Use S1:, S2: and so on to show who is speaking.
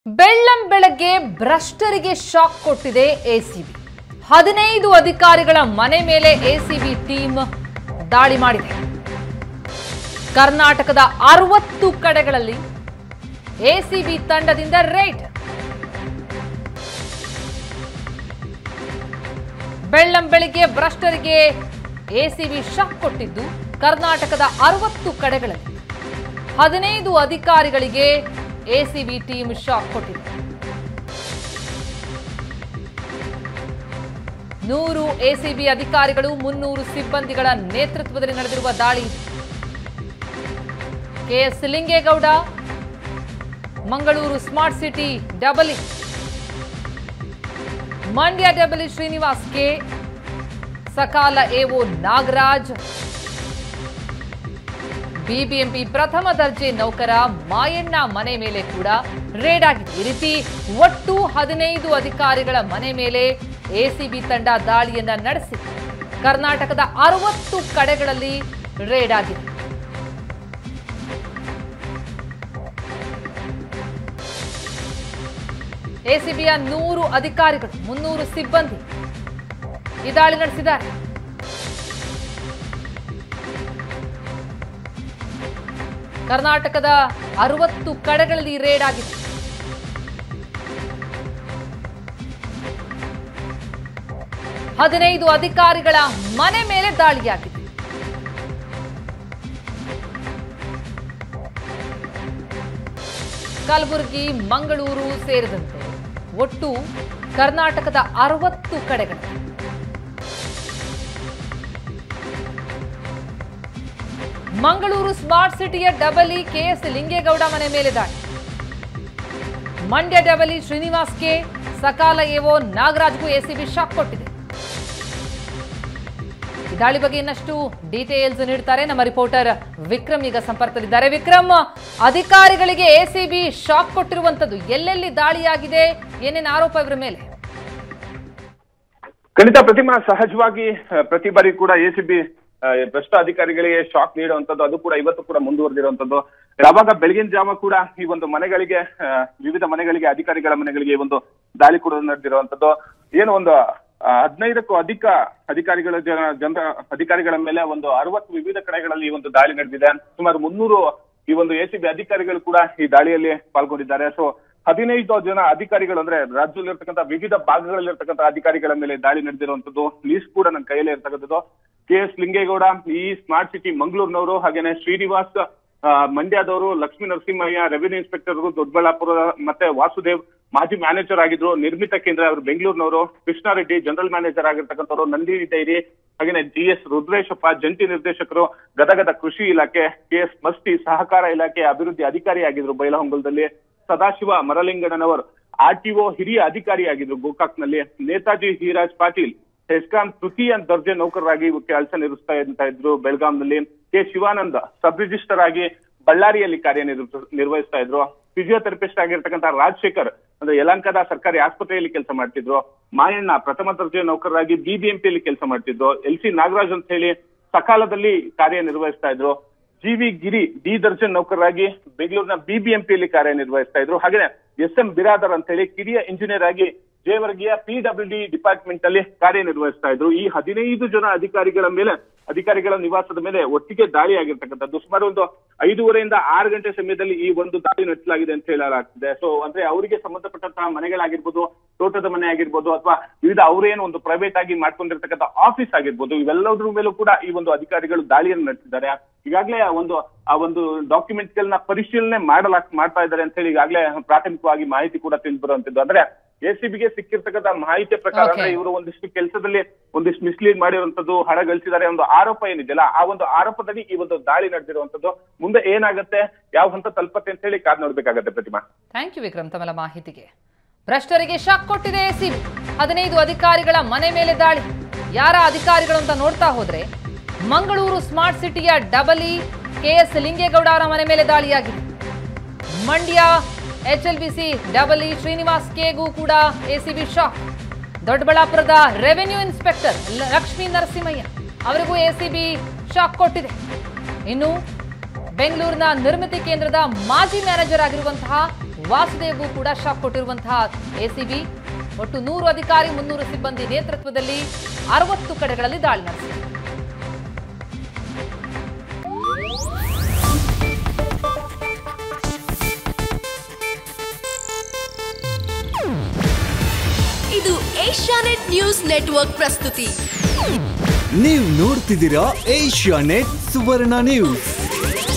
S1: ಬೆಳ್ಳಂ ಬೆಳಗ್ಗೆ ಭ್ರಷ್ಟರಿಗೆ ಶಾಕ್ ಕೊಟ್ಟಿದೆ ಎಸಿಬಿ ಹದಿನೈದು ಅಧಿಕಾರಿಗಳ ಮನೆ ಮೇಲೆ ಎಸಿಬಿ ಟೀಮ್ ದಾಳಿ ಮಾಡಿದೆ ಕರ್ನಾಟಕದ ಅರವತ್ತು ಕಡೆಗಳಲ್ಲಿ ಎಸಿಬಿ ತಂಡದಿಂದ ರೇಡ್ ಬೆಳ್ಳಂ ಬೆಳಿಗ್ಗೆ ಭ್ರಷ್ಟರಿಗೆ ಎಸಿಬಿ ಶಾಕ್ ಕೊಟ್ಟಿದ್ದು ಕರ್ನಾಟಕದ ಅರವತ್ತು ಕಡೆಗಳಲ್ಲಿ ಹದಿನೈದು ಅಧಿಕಾರಿಗಳಿಗೆ ಎಸಿಬಿ ಟೀಮ್ ಶಾಕ್ ಕೊಟ್ಟಿದೆ ನೂರು ಎಸಿಬಿ ಅಧಿಕಾರಿಗಳು ಮುನ್ನೂರು ಸಿಬ್ಬಂದಿಗಳ ನೇತೃತ್ವದಲ್ಲಿ ನಡೆದಿರುವ ದಾಳಿ ಇದು. KS Lingegowda Mangaluru smart city ಡಬಲಿ ಮಂಡ್ಯ ಡಬಲಿ Srinivas K Sakala AO Nagaraj BBMP ಪ್ರಥಮ ದರ್ಜೆ ನೌಕರ ಮಾಯಣ್ಣ ಮನೆ ಮೇಲೆ ಕೂಡ ರೇಡ್ ಆಗಿದೆ ಈ ರೀತಿ ಒಟ್ಟು ಹದಿನೈದು ಅಧಿಕಾರಿಗಳ ಮನೆ ಮೇಲೆ ಎಸಿಬಿ ತಂಡ ದಾಳಿಯನ್ನ ನಡೆಸಿ ಕರ್ನಾಟಕದ ಅರವತ್ತು ಕಡೆಗಳಲ್ಲಿ ರೇಡ್ ಆಗಿದೆ ಎಸಿಬಿಯ ನೂರು ಅಧಿಕಾರಿಗಳು ಮುನ್ನೂರು ಸಿಬ್ಬಂದಿ ಈ ದಾಳಿ ನಡೆಸಿದ್ದಾರೆ ಕರ್ನಾಟಕದ ಅರವತ್ತು ಕಡೆಗಳಲ್ಲಿ ರೇಡ್ ಆಗಿದೆ ಹದಿನೈದು ಅಧಿಕಾರಿಗಳ ಮನೆ ಮೇಲೆ ದಾಳಿಯಾಗಿದೆ ಕಲಬುರಗಿ ಮಂಗಳೂರು ಸೇರಿದಂತೆ ಒಟ್ಟು ಕರ್ನಾಟಕದ ಅರವತ್ತು ಕಡೆಗಳು ಮಂಗಳೂರು ಸ್ಮಾರ್ಟ್ ಸಿಟಿಯ ಡಬಲಿ ಕೆಎಸ್ ಲಿಂಗೇಗೌಡ ಮನೆ ಮೇಲೆ ದಾಳಿ ಮಂಡ್ಯ ಡಬಲಿ ಶ್ರೀನಿವಾಸ್ ಕೆ ಸಕಾಲ ಎಒ ನಾಗರಾಜ್ಗೂ ಎಸಿಬಿ ಶಾಕ್ ಕೊಟ್ಟಿದೆ ಈ ದಾಳಿ ಬಗ್ಗೆ ಇನ್ನಷ್ಟು ಡೀಟೇಲ್ಸ್ ನೀಡ್ತಾರೆ ನಮ್ಮ ರಿಪೋರ್ಟರ್ ವಿಕ್ರಮ್ ಈಗ ಸಂಪರ್ಕದಲ್ಲಿದ್ದಾರೆ ವಿಕ್ರಮ್ ಅಧಿಕಾರಿಗಳಿಗೆ ಎಸಿಬಿ ಶಾಕ್ ಕೊಟ್ಟಿರುವಂತದ್ದು ಎಲ್ಲೆಲ್ಲಿ ದಾಳಿಯಾಗಿದೆ ಏನೇನು ಆರೋಪ ಇವರ ಮೇಲೆ
S2: ಖಂಡಿತ ಪ್ರತಿಮಾ ಸಹಜವಾಗಿ ಆ, ಪ್ರತಿ ಬಾರಿ ಕೂಡ ಎಸಿಬಿ ಭ್ರಷ್ಟ ಅಧಿಕಾರಿಗಳಿಗೆ ಶಾಕ್ ನೀಡುವಂತದ್ದು ಅದು ಕೂಡ ಇವತ್ತು ಕೂಡ ಮುಂದುವರೆದಿರುವಂತದ್ದು ಯಾವಾಗ ಬೆಳಗಿನ ಜಾವ ಕೂಡ ಈ ಒಂದು ಮನೆಗಳಿಗೆ ಆ, ವಿವಿಧ ಮನೆಗಳಿಗೆ ಅಧಿಕಾರಿಗಳ ಮನೆಗಳಿಗೆ ಈ ಒಂದು ದಾಳಿ ಕೂಡ ನಡೆದಿರುವಂತದ್ದು ಏನು ಒಂದು ಆ, ಹದಿನೈದಕ್ಕೂ ಅಧಿಕ ಅಧಿಕಾರಿಗಳ ಜನ ಜನರ ಅಧಿಕಾರಿಗಳ ಮೇಲೆ ಒಂದು ಅರವತ್ತು ವಿವಿಧ ಕಡೆಗಳಲ್ಲಿ ಈ ಒಂದು ದಾಳಿ ನಡೆದಿದೆ ಸುಮಾರು ಮುನ್ನೂರು ಈ ಒಂದು ಎಸಿಬಿ ಅಧಿಕಾರಿಗಳು ಕೂಡ ಈ ದಾಳಿಯಲ್ಲಿ ಪಾಲ್ಗೊಂಡಿದ್ದಾರೆ ಸೊ ಹದಿನೈದು ಜನ ಅಧಿಕಾರಿಗಳು ಅಂದ್ರೆ ರಾಜ್ಯದಲ್ಲಿರ್ತಕ್ಕಂಥ ವಿವಿಧ ಭಾಗಗಳಲ್ಲಿರ್ತಕ್ಕಂಥ ಅಧಿಕಾರಿಗಳ ಮೇಲೆ ದಾಳಿ ನಡೆದಿರುವಂತದ್ದು ಲೀಸ್ಟ್ ಕೂಡ ನನ್ನ ಕೈಯಲ್ಲಿ ಇರ್ತಕ್ಕಂಥದ್ದು ಕೆ ಎಸ್ ಲಿಂಗೇಗೌಡ ಈ ಸ್ಮಾರ್ಟ್ ಸಿಟಿ ಮಂಗಳೂರಿನವರು ಹಾಗೇನೆ ಶ್ರೀನಿವಾಸ್ ಆ, ಮಂಡ್ಯದವರು ಲಕ್ಷ್ಮೀ ನರಸಿಂಹಯ್ಯ ರೆವಿನ್ಯೂ ಇನ್ಸ್ಪೆಕ್ಟರ್ ದೊಡ್ಡಬಳ್ಳಾಪುರ ಮತ್ತೆ ವಾಸುದೇವ್ ಮಾಜಿ ಮ್ಯಾನೇಜರ್ ಆಗಿದ್ರು ನಿರ್ಮಿತ ಕೇಂದ್ರ ಅವರು ಬೆಂಗಳೂರಿನವರು ಕೃಷ್ಣಾರೆಡ್ಡಿ ಜನರಲ್ ಮ್ಯಾನೇಜರ್ ಆಗಿರ್ತಕ್ಕಂಥವ್ರು ನಂದಿನಿ ಡೈರಿ ಹಾಗೇನೆ ಜಿ ಎಸ್ ರುದ್ರೇಶಪ್ಪ ಜಂಟಿ ನಿರ್ದೇಶಕರು ಗದಗದ ಕೃಷಿ ಇಲಾಖೆ ಕೆ ಎಸ್ ಮಸ್ತಿ ಸಹಕಾರ ಇಲಾಖೆ ಅಭಿವೃದ್ಧಿ ಅಧಿಕಾರಿ ಆಗಿದ್ರು ಬೈಲಹೊಂಗಲದಲ್ಲಿ ಸದಾಶಿವ ಮರಲಿಂಗಣ್ಣನವರು ಆರ್ಟಿಒ ಹಿರಿಯ ಅಧಿಕಾರಿ ಆಗಿದ್ರು ಗೋಕಾಕ್ನಲ್ಲಿ ನೇತಾಜಿ ಹೀರಾಜ್ ಪಾಟೀಲ್ ಹೆಸ್ಕಾಂ ತೃತೀಯ ದರ್ಜೆ ನೌಕರರಾಗಿ ಕೆಲಸ ನಿರ್ವಹಿಸ್ತಾ ಅಂತ ಇದ್ರು ಬೆಳಗಾಂನಲ್ಲಿ ಕೆ ಶಿವಾನಂದ ಸಬ್ ರಿಜಿಸ್ಟರ್ ಆಗಿ ಬಳ್ಳಾರಿಯಲ್ಲಿ ಕಾರ್ಯನಿರ್ವ ನಿರ್ವಹಿಸ್ತಾ ಇದ್ರು ಫಿಸಿಯೋಥೆರಪಿಸ್ಟ್ ಆಗಿರ್ತಕ್ಕಂಥ ರಾಜಶೇಖರ್ ಅಂದ್ರೆ ಯಲಂಕದ ಸರ್ಕಾರಿ ಆಸ್ಪತ್ರೆಯಲ್ಲಿ ಕೆಲಸ ಮಾಡ್ತಿದ್ರು ಮಾಯಣ್ಣ ಪ್ರಥಮ ದರ್ಜೆ ನೌಕರರಾಗಿ ಬಿಬಿಎಂಪಿಯಲ್ಲಿ ಕೆಲಸ ಮಾಡ್ತಿದ್ರು ಎಲ್ ಸಿ ನಾಗರಾಜ್ ಅಂತ ಹೇಳಿ ಸಕಾಲದಲ್ಲಿ ಕಾರ್ಯನಿರ್ವಹಿಸ್ತಾ ಇದ್ರು ಜಿ ವಿ ಗಿರಿ ಡಿ ದರ್ಜನ್ ನೌಕರರಾಗಿ ಬೆಂಗಳೂರಿನ ಬಿಬಿಎಂಪಿಯಲ್ಲಿ ಕಾರ್ಯನಿರ್ವಹಿಸ್ತಾ ಇದ್ರು ಹಾಗೆ ಎಸ್ ಎಂ ಬಿರಾದರ್ ಅಂತ ಹೇಳಿ ಕಿರಿಯ ಇಂಜಿನಿಯರ್ ಆಗಿ ಜೇವರ್ಗಿಯ ಪಿಡಬ್ಲ್ಯೂ ಡಿ ಡಿಪಾರ್ಟ್ಮೆಂಟ್ ಅಲ್ಲಿ ಕಾರ್ಯನಿರ್ವಹಿಸ್ತಾ ಇದ್ರು ಈ ಹದಿನೈದು ಜನ ಅಧಿಕಾರಿಗಳ ಮೇಲೆ ಅಧಿಕಾರಿಗಳ ನಿವಾಸದ ಮೇಲೆ ಒಟ್ಟಿಗೆ ದಾಳಿ ಆಗಿರ್ತಕ್ಕಂಥದ್ದು ಸುಮಾರು ಒಂದು ಐದೂವರೆಯಿಂದ ಆರು ಗಂಟೆ ಸಮಯದಲ್ಲಿ ಈ ಒಂದು ದಾಳಿ ನಡೆಸಲಾಗಿದೆ ಅಂತ ಹೇಳಲಾಗ್ತಿದೆ ಸೊ ಅಂದ್ರೆ ಅವರಿಗೆ ಸಂಬಂಧಪಟ್ಟಂತಹ ಮನೆಗಳಾಗಿರ್ಬೋದು ತೋಟದ ಮನೆ ಆಗಿರ್ಬೋದು ಅಥವಾ ವಿವಿಧ ಅವರೇನು ಒಂದು ಪ್ರೈವೇಟ್ ಆಗಿ ಮಾಡ್ಕೊಂಡಿರ್ತಕ್ಕಂಥ ಆಫೀಸ್ ಆಗಿರ್ಬೋದು ಇವೆಲ್ಲದ್ರ ಮೇಲೂ ಕೂಡ ಈ ಒಂದು ಅಧಿಕಾರಿಗಳು ದಾಳಿಯನ್ನು ನಡೆಸಿದ್ದಾರೆ ಈಗಾಗಲೇ ಒಂದು ಆ ಒಂದು ಡಾಕ್ಯುಮೆಂಟ್ ಗಳನ್ನ ಪರಿಶೀಲನೆ ಮಾಡಲಾಕ್ ಮಾಡ್ತಾ ಇದ್ದಾರೆ ಅಂತ ಹೇಳಿ ಈಗಾಗಲೇ ಪ್ರಾಥಮಿಕವಾಗಿ ಮಾಹಿತಿ ಕೂಡ ತಿಳಿದು ಬರುವಂತದ್ದು ಅಂದ್ರೆ ಎಸಿಬಿಗೆ ಸಿಕ್ಕಿರ್ತಕ್ಕಂಥ ಮಾಹಿತಿ ಪ್ರಕಾರ
S1: Okay.
S2: ಅಂದ್ರೆ ಇವರು ಒಂದಿಷ್ಟು ಕೆಲಸದಲ್ಲಿ ಒಂದಿಷ್ಟು ಮಿಸ್ಲೀಡ್ ಮಾಡಿರುವಂತದ್ದು ಹಣ ಗಳಿಸಿದ್ದಾರೆ ಒಂದು ಆರೋಪ ಏನಿದೆಯಲ್ಲ ಆ ಒಂದು ಆರೋಪದಲ್ಲಿ ಈ ಒಂದು ದಾಳಿ ನಡೆದಿರುವಂತದ್ದು ಮುಂದೆ ಏನಾಗುತ್ತೆ ಯಾವ ಹಂತ ತಲುಪತ್ತೆ ಅಂತ ಹೇಳಿ ಕಾದ್ ನೋಡ್ಬೇಕಾಗತ್ತೆ ಪ್ರತಿಮಾ
S1: ಥ್ಯಾಂಕ್ ಯು ವಿಕ್ರಮ್ ತಮ್ಮ ಮಾಹಿತಿಗೆ ಭ್ರಷ್ಟರಿಗೆ ಶಾಕ್ ಕೊಟ್ಟಿದೆ ಎಸಿಬಿ ಹದಿನೈದು ಅಧಿಕಾರಿಗಳ ಮನೆ ಮೇಲೆ ದಾಳಿ ಯಾರ ಅಧಿಕಾರಿಗಳು ಅಂತ ನೋಡ್ತಾ ಹೋದ್ರೆ ಮಂಗಳೂರು ಸ್ಮಾರ್ಟ್ ಸಿಟಿಯ ಡಬಲಿ ಕೆಎಸ್ ಲಿಂಗೇಗೌಡ ಅವರ ಮನೆ ಮೇಲೆ ದಾಳಿಯಾಗಿದೆ ಮಂಡ್ಯ ಎಚ್ಎಲ್ಬಿಸಿ ಡಬಲಿ ಶ್ರೀನಿವಾಸ್ ಕೆಗೂ ಕೂಡ ಎಸಿಬಿ ಶಾಕ್ ದೊಡ್ಡಬಳ್ಳಾಪುರದ ರೆವೆನ್ಯೂ ಇನ್ಸ್ಪೆಕ್ಟರ್ ಲ- ಲಕ್ಷ್ಮೀ ನರಸಿಂಹಯ್ಯ ಅವರಿಗೂ ಎಸಿಬಿ ಶಾಕ್ ಕೊಟ್ಟಿದೆ ಇನ್ನು ಬೆಂಗಳೂರಿನ ನಿರ್ಮಿತಿ ಕೇಂದ್ರದ ಮಾಜಿ ಮ್ಯಾನೇಜರ್ ಆಗಿರುವಂತಹ ವಾಸುದೇವ್ ಕೂಡ ಶಾಕ್ ಕೊಟ್ಟಿರುವಂತಹ ಎಸಿಬಿ ಒಟ್ಟು ನೂರು ಅಧಿಕಾರಿ ಮುನ್ನೂರು ಸಿಬ್ಬಂದಿ ನೇತೃತ್ವದಲ್ಲಿ ಅರವತ್ತು ಕಡೆಗಳಲ್ಲಿ ದಾಳಿ ನಡೆಸಿದೆ
S3: ಇದು ಏಷ್ಯಾನೆಟ್ ನ್ಯೂಸ್ ನೆಟ್ವರ್ಕ್ ಪ್ರಸ್ತುತಿ
S4: ನೀವು ನೋಡ್ತಿದ್ದೀರಾ ಏಷ್ಯಾ ನೆಟ್ ಸುವರ್ಣ ನ್ಯೂಸ್